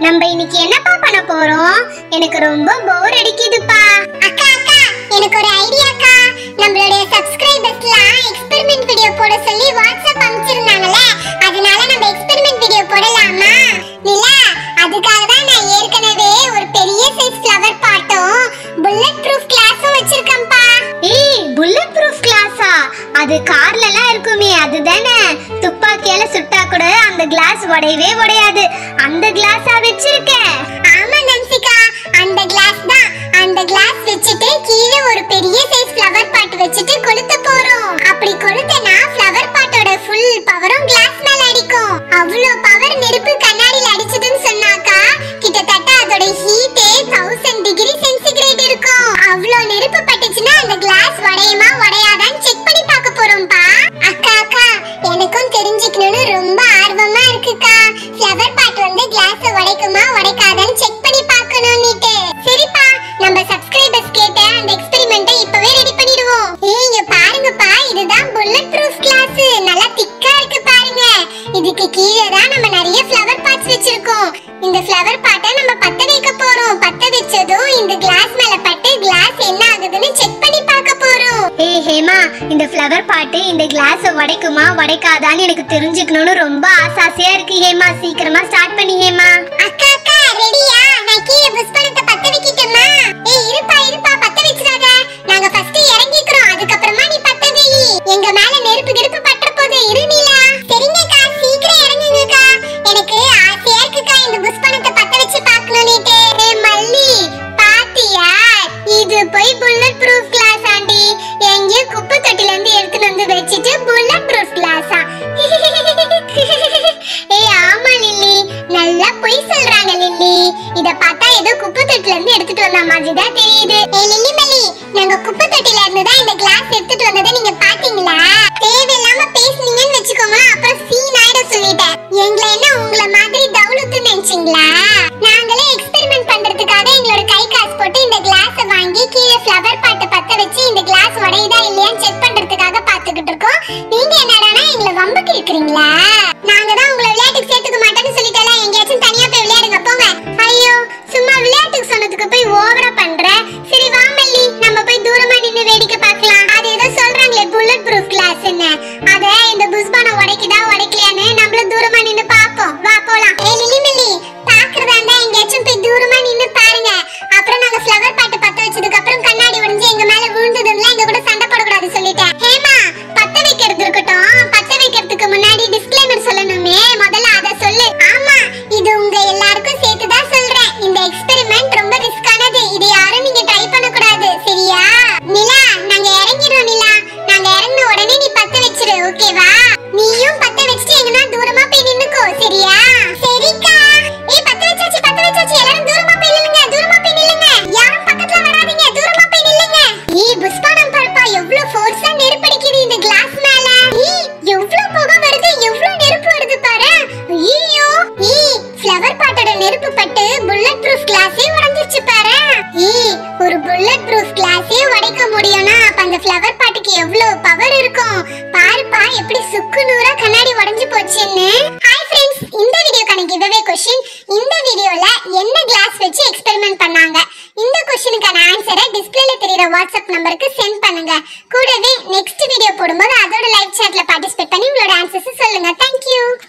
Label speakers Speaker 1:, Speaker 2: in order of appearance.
Speaker 1: நம்ம இன்னைக்கு என்னப்பா பண்ண போறோம் எனக்கு ரொம்ப போர் அடிக்குதுப்பா அக்கா அக்கா எனக்கு ஒரு ஐடியாக்கா நம்மளுடைய சப்ஸ்கிரைபர்ஸ்லாம் எக்ஸ்பெரிமெண்ட் வீடியோ போட சொல்லி வாட்ஸ்அப் அனுப்பிச்சிருந்தாங்கல்ல அதனால நம்ம எக்ஸ்பெரிமெண்ட் வீடியோ போடலாமா நிலா அதுக்காக தான் நான் ஏற்கனவே ஒரு பெரிய சைஸ் ஃப்ளவர் பாட்டும் புல்லட் ப்ரூஃப் கிளாஸும் வச்சிருக்கேன்ப்பா ஏய் புல்லட் ப்ரூஃப் கிளாஸா அது கார்ல எல்லாம் இருக்குமே அதுதானே துப்பாக்கியால சுட்டா கூட அந்த கிளாஸ் உடையவே உடையாது அந்த கிளாஸா வச்சிருக்க ஆமா நன்சிகா அந்த கிளாஸ் தான் அந்த கிளாஸ் வச்சுட்டு கீழே ஒரு பெரிய சைஸ் ஃப்ளவர் பாட் வச்சுட்டு கொளுத்த போறோம் அப்படி கொளுத்தனா ஃப்ளவர் பாட்டோட ஃபுல் பவரும் கிளாஸ் மேல அடிக்கும் அவ்வளோ பவர் நெருப்பு கண்ணாடியில அடிச்சதுன்னு சொன்னாக்கா கிட்டத்தட்ட அதோட ஹீட்டே தௌசண்ட் டிகிரி சென்டிகிரேட் இருக்கும் அவ்வளோ நெருப்பு பட்டுச்சுன்னா அந்த கிளாஸ் உடையுமா உடையாதான்னு செக் பண்ணி பார்க்க போறோம்ப்பா அக்கா அக்கா எனக்கும் தெரிஞ்சுக்கணும்னு ரொம்ப ஆர்வமா இருக்குக்கா ஃப்ளவர் பாட் வந்து கிளாஸ் உடைக்குமா உடைக்காதான்னு செக் பண்ணி பார்க்கணும்னுட்டு சரிப்பா நம்ம சப்ஸ்கிரைபர்ஸ் கேட்ட அந்த எக்ஸ்பெரிமெண்ட்டை இப்பவே ரெடி பண்ணிடுவோம் ஏய் இங்க பாருங்கப்பா இதுதான் புல்லட் ப்ரூஃப் கிளாஸ் நல்லா திக்கா இருக்கு பாருங்க இதுக்கு கீழே தான் நம்ம நிறைய ஃப்ளவர் பாட்ஸ் வச்சிருக்கோம் இந்த ஃப்ளவர் பாட்டை நம்ம பத்த வைக்க போறோம் பத்த வச்சதும் இந்த கிளாஸ் மேல பட்டு கிளாஸ் என்ன ஆகுதுன்னு செக் பண்ணி பார்க்க போறோம் ஏய் ஹேமா இந்த ஃப்ளவர் பாட்டு இந்த கிளாஸ் உடைக்குமா உடைக்காதான்னு எனக்கு தெரிஞ்சுக்கணும்னு ரொம்ப ஆசாசியா இருக்கு ஹேமா சீக்கிரமா ஸ்டார்ட் பண்ணி ஹேமா அக்கா அக்கா ரெடியா நான் கீழே புஷ்பணத்தை பத்த வைக்கட்டுமா ஏய் இருப்பா இருப்பா பத்த வச்சிராத நாங்க ஃபர்ஸ்ட் இறங்கிக்கிறோம் அதுக்கப்புறமா நீ பத்த வை எங்க மேல நெருப்பு கிருப்பு பற்ற போது இரு நீலா சரிங்கக்கா சீக்கிரம் இறங்குங்கக்கா எனக்கு ஆசையா இருக்குக்கா இந்த புஷ்பணத்தை பத்த வச்சு பார்க்கணும்னுட்டு ஏய் மல்லி பாத்தியா இது போய் புல்லட் ப்ரூஃப் கிளாஸ் ஆண்டி எங்கேயோ குப்பை தொட்டில இருந்து எடுத்துட்டு வந்து வச்சுட்டு புல்லட் ப்ரூஃப் கிளாஸா ஏய் ஆமா லில்லி நல்லா பொய் சொல்றாங்க லில்லி இத பார்த்தா ஏதோ குப்பை தொட்டில இருந்து எடுத்துட்டு வந்த மாதிரி தான் தெரியுது ஏய் லில்லி மல்லி நாங்க குப்பை தொட்டில இருந்து தான் இந்த கிளாஸ் எடுத்துட்டு வந்ததை நீங்க பாத்தீங்களா தேவையில்லாம பேசுனீங்கன்னு வச்சுக்கோங்க அப்புறம் சீன் ஆயிட சொல்லிட்டேன் எங்களை என்ன உங்கள மாதிரி தவுலுத்து நினைச்சீங்களா நாங்களே எக்ஸ்பெரிமெண்ட் பண்றதுக்காக எங்களோட கை காசு போட்டு இந்த கிளாஸை வாங்கி கீழே ஃப்ளவர் பாட்டை பத்த வச்சு இந்த கிளாஸ் உடையுதா இல்லையான்னு செக் பண்றதுக்காக பாத்துக்கிட்டு இருக்கோம் நீங்க என்னடானா எங்களை வம்புக்கு இருக்கிறீங்களா நாங்க தான் உங்களை விளையாட்டுக்கு சேர்த்துக்க மாட்டேன்னு சொல்லிட்டல எங்கேயாச்சும் தனியா போய் விளையாடுங்க போங்க ஐயோ சும்மா விளையாட்டுக்கு சொன்னதுக்கு போய் ஓவரா பண்ற சரி வா மல்லி நம்ம போய் தூரமா நின்னு வேடிக்கை பார்க்கலாம் அது ஏதோ சொல்றாங்களே புல்லட் ப்ரூஃப் கிளாஸ்னு அத இந்த புஷ்பான உடைக்குதா உடைக்கலையான்னு நம்மளும் தூரமா நின்னு பாப்போம் வா போலாம் ஏ லிலி மில்லி பாக்குறதா இருந்தா எங்கேயாச்சும் போய் தூரமா நின்னு பாருங்க அப்புறம் நாங்க ஃப்ளவர் பாட்டு பத்த வச்சதுக்கு அப்புறம் கண்ணாடி உடைஞ்சு எங்க மேல விழுந்ததுல எங்க கூட சண்டை போடக்கூடாது சொல்லிட்டேன் ஹேமா பத்த வைக்கிறது இருக்கட்டும் பத்த வைக்கிறதுக்கு முன்னாடி டிஸ்க்ளைமர் சொல்லணுமே முதல்ல அத சொல்லு ஆமா இது உங்க எல்லாருக்கும் சேர்த்து தான் சொல்றேன் இந்த எக்ஸ்பெரிமெண்ட் ரொம்ப ரிஸ்கானது இது யாரும் நீங்க ட்ரை பண்ண கூடாது சரியா நிலா நாங்க இறங்கிடுறோம் நிலா நாங்க இறங்கின உடனே நீ பத்த வச்சிரு ஓகேவா நீயும் பத்த வச்சுட்டு எங்கன்னா தூரமா போய் நின்னுக்கோ சரியா சரிக்கா ஏய் பத்த வச்சாச்சு பத்த வச்சாச்சு எல்லாரும் தூரமா போய் நில்லுங்க தூரமா போய் நில்லுங்க யாரும் பக்கத்துல வராதீங்க தூரமா போய் நில்லுங்க ஏய் புஷ்பானம் பாருப்பா எவ்வளவு ஃபோர்ஸா நெருப்படிக்குது இந்த கிளாஸ் மேல ஏய் எவ்வளவு புகை வருது எவ்வளவு நெருப்பு வருது பாரு ஐயோ ஏய் ஃப்ளவர் பாட்டோட நெருப்பு பட்டு புல்லட் ப்ரூஃப் கிளாஸே உடைஞ்சிருச்சு பாரு ஏய் ஒரு புல்லட் ப்ரூஃப் கிளாஸே உடைக்க முடியும்னா அப்ப அந்த ஃப்ளவர் பாட்டுக்கு எவ்வளவு பவர் இருக்கும் பாருப்பா எப்படி சுக்கு நூறா கண்ணாடி உடைஞ்சு போச்சுன்னு ஹாய் ஃப்ரெண்ட்ஸ் இந்த வீடியோக்கான கிவ்அவே கொஸ்டின் இந்த வீடியோல என்ன கிளாஸ் வச்சு எக்ஸ்பெரிமெண்ட் பண்ணாங்க இந்த கொஸ்டினுக்கான ஆன்சரை டிஸ்பிளேல தெரியுற வாட்ஸ்அப் நம்பருக்கு சென்ட் பண்ணுங்க கூடவே நெக்ஸ்ட் வீடியோ போடும்போது அதோட லைவ் சாட்ல பார்ட்டிசிபேட் பண்ணி உங்களோட ஆன்சர்ஸ் சொல்லுங்க தேங்க்யூ